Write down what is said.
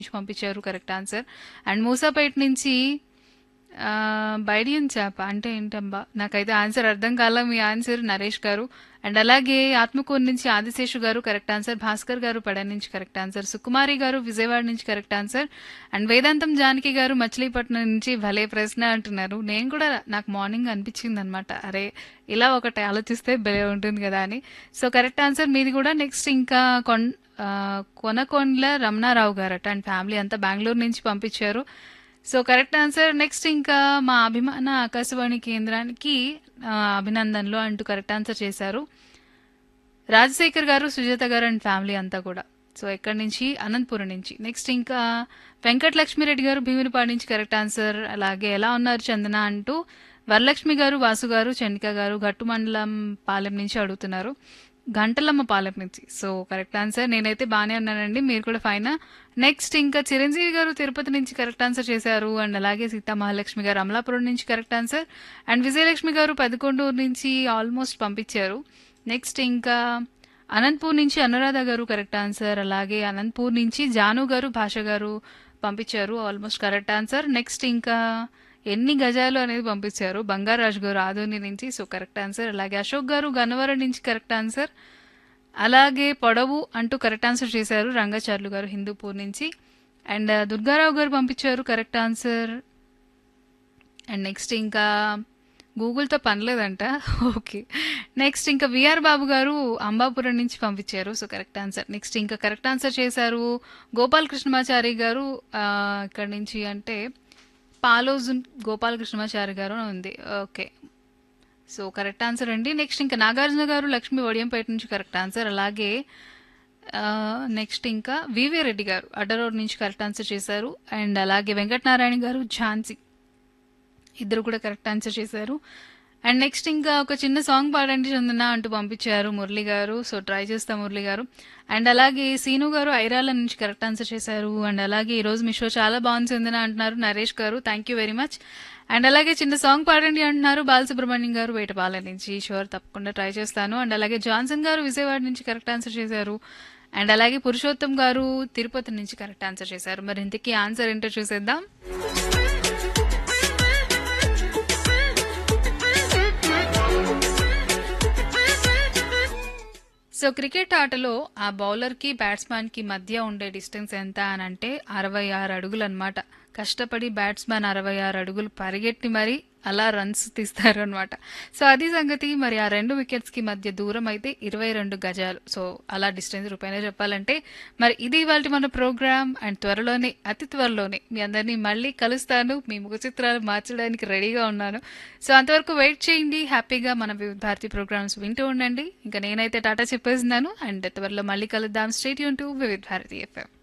నుంచి పంపించారు correct answer and Moosapet నుంచి ఆ, బైడియన్ చేప అంటే ఏంటబ్బా నాకైతే ఆన్సర్ అర్థం కాల మీ ఆన్సర్ నరేష్ గారు అండ్ అలాగే ఆత్మకూరు నుంచి ఆదిశేషు గారు కరెక్ట్ ఆన్సర్ భాస్కర్ గారు పడ నుంచి కరెక్ట్ ఆన్సర్ సుకుమారి గారు విజయవాడ నుంచి కరెక్ట్ ఆన్సర్ అండ్ వేదాంతం జానకి గారు మచిలీపట్నం నుంచి భలే ప్రశ్న అంటున్నారు నేను కూడా నాకు మార్నింగ్ అనిపించింది అనమాట అరే ఇలా ఒకటి ఆలోచిస్తే భలే ఉంటుంది కదా అని సో కరెక్ట్ ఆన్సర్ మీది కూడా నెక్స్ట్ ఇంకా కొన్ ఆ, కొనకొండ్ల రమణారావు గారట అండ్ ఫ్యామిలీ అంతా బెంగళూరు నుంచి పంపించారు సో కరెక్ట్ ఆన్సర్ నెక్స్ట్ ఇంకా మా అభిమాన ఆకాశవాణి కేంద్రానికి ఆ, అభినందనలు అంటూ కరెక్ట్ ఆన్సర్ చేశారు రాజశేఖర్ గారు సుజాత గారు అండ్ ఫ్యామిలీ అంతా కూడా సో ఎక్కడి నుంచి అనంతపురం నుంచి నెక్స్ట్ ఇంకా వెంకట లక్ష్మిరెడ్డి గారు భీమునిపాడు నుంచి కరెక్ట్ ఆన్సర్ అలాగే ఎలా ఉన్నారు చందన అంటూ వరలక్ష్మి గారు వాసు గారు చండిక గారు గట్టు మండలం పాలెం నుంచి అడుగుతున్నారు గంటలమ్మ పాలెం నుంచి సో కరెక్ట్ ఆన్సర్ నేనైతే బాగానే ఉన్నానండి మీరు కూడా ఫైన్ నెక్స్ట్ ఇంకా చిరంజీవి గారు తిరుపతి నుంచి కరెక్ట్ ఆన్సర్ చేశారు అండ్ అలాగే సీతా మహాలక్ష్మి గారు అమలాపురం నుంచి కరెక్ట్ ఆన్సర్ అండ్ విజయలక్ష్మి గారు పదకొండూరు నుంచి ఆల్మోస్ట్ పంపించారు నెక్స్ట్ ఇంకా అనంతపూర్ నుంచి అనురాధ గారు కరెక్ట్ ఆన్సర్ అలాగే అనంతపూర్ నుంచి జాను గారు భాష గారు పంపించారు ఆల్మోస్ట్ కరెక్ట్ ఆన్సర్ నెక్స్ట్ ఇంకా ఎన్ని గజాలు అనేది పంపించారు బంగారాజు గారు ఆదోని నుంచి సో కరెక్ట్ ఆన్సర్ అలాగే అశోక్ గారు గన్నవరం నుంచి కరెక్ట్ ఆన్సర్ అలాగే పొడవు అంటూ కరెక్ట్ ఆన్సర్ చేశారు రంగాచార్లు గారు హిందూపూర్ నుంచి అండ్ దుర్గారావు గారు పంపించారు కరెక్ట్ ఆన్సర్ అండ్ నెక్స్ట్ ఇంకా గూగుల్తో పనిలేదంట ఓకే నెక్స్ట్ ఇంకా విఆర్ బాబు గారు అంబాపురం నుంచి పంపించారు సో కరెక్ట్ ఆన్సర్ నెక్స్ట్ ఇంకా కరెక్ట్ ఆన్సర్ చేశారు గోపాల్ కృష్ణమాచారి గారు ఆ, ఇక్కడ నుంచి అంటే పాలోజు గోపాల్ కృష్ణమాచారి గారు అని ఉంది ఓకే సో కరెక్ట్ ఆన్సర్ అండి నెక్స్ట్ ఇంకా నాగార్జున గారు లక్ష్మి వడియంపేట నుంచి కరెక్ట్ ఆన్సర్ అలాగే నెక్స్ట్ ఇంకా వివి రెడ్డి గారు అడ్డరోడ్ నుంచి కరెక్ట్ ఆన్సర్ చేశారు అండ్ అలాగే వెంకటనారాయణ గారు ఝాన్సీ ఇద్దరు కూడా కరెక్ట్ ఆన్సర్ చేశారు అండ్ నెక్స్ట్ ఇంకా ఒక చిన్న సాంగ్ పాడండి చందన అంటూ పంపించారు మురళి గారు సో ట్రై చేస్తాం మురళి గారు అండ్ అలాగే సీను గారు ఐరాల నుంచి కరెక్ట్ ఆన్సర్ చేశారు అండ్ అలాగే ఈరోజు మీ షో చాలా బాగుంది చందన అంటున్నారు Naresh garu thank you very much and అలాగే చిన్న సాంగ్ పాడండి అంటున్నారు బాలసుబ్రహ్మణ్యం గారు వేటపాల నుంచి షూర్ తప్పకుండా ట్రై చేస్తాను అండ్ అలాగే జాన్సన్ గారు విజయవాడ నుంచి కరెక్ట్ ఆన్సర్ చేశారు అండ్ అలాగే పురుషోత్తం గారు తిరుపతి నుంచి కరెక్ట్ ఆన్సర్ చేశారు మరి ఇంతకీ ఆన్సర్ ఏంటో చూసేద్దాం సో క్రికెట్ ఆటలో ఆ బౌలర్కి బ్యాట్స్మెన్కి మధ్య ఉండే డిస్టెన్స్ ఎంత అని అంటే అరవై ఆరు అడుగులు అనమాట కష్టపడి బ్యాట్స్మెన్ అరవై ఆరు అడుగులు పరిగెట్టి మరి అలా రన్స్ తీస్తారు అనమాట సో అది సంగతి మరి ఆ రెండు వికెట్స్కి మధ్య దూరం అయితే ఇరవై రెండు గజాలు సో అలా డిస్టెన్స్ రూపాయనే చెప్పాలంటే మరి ఇది ఇవాళ మన ప్రోగ్రామ్ అండ్ త్వరలోనే అతి త్వరలోనే మీ అందరినీ మళ్ళీ కలుస్తాను మీ ముఖ చిత్రాలు మార్చడానికి రెడీగా ఉన్నాను సో అంతవరకు వెయిట్ చేయండి హ్యాపీగా మన వివిధ భారతి ప్రోగ్రామ్స్ వింటూ ఉండండి ఇంకా నేనైతే టాటా చెప్పేస్తున్నాను అండ్ త్వరలో మళ్ళీ కలుద్దాం స్టేట్ యూన్ టు వివిధ భారతి ఎఫ్ఎం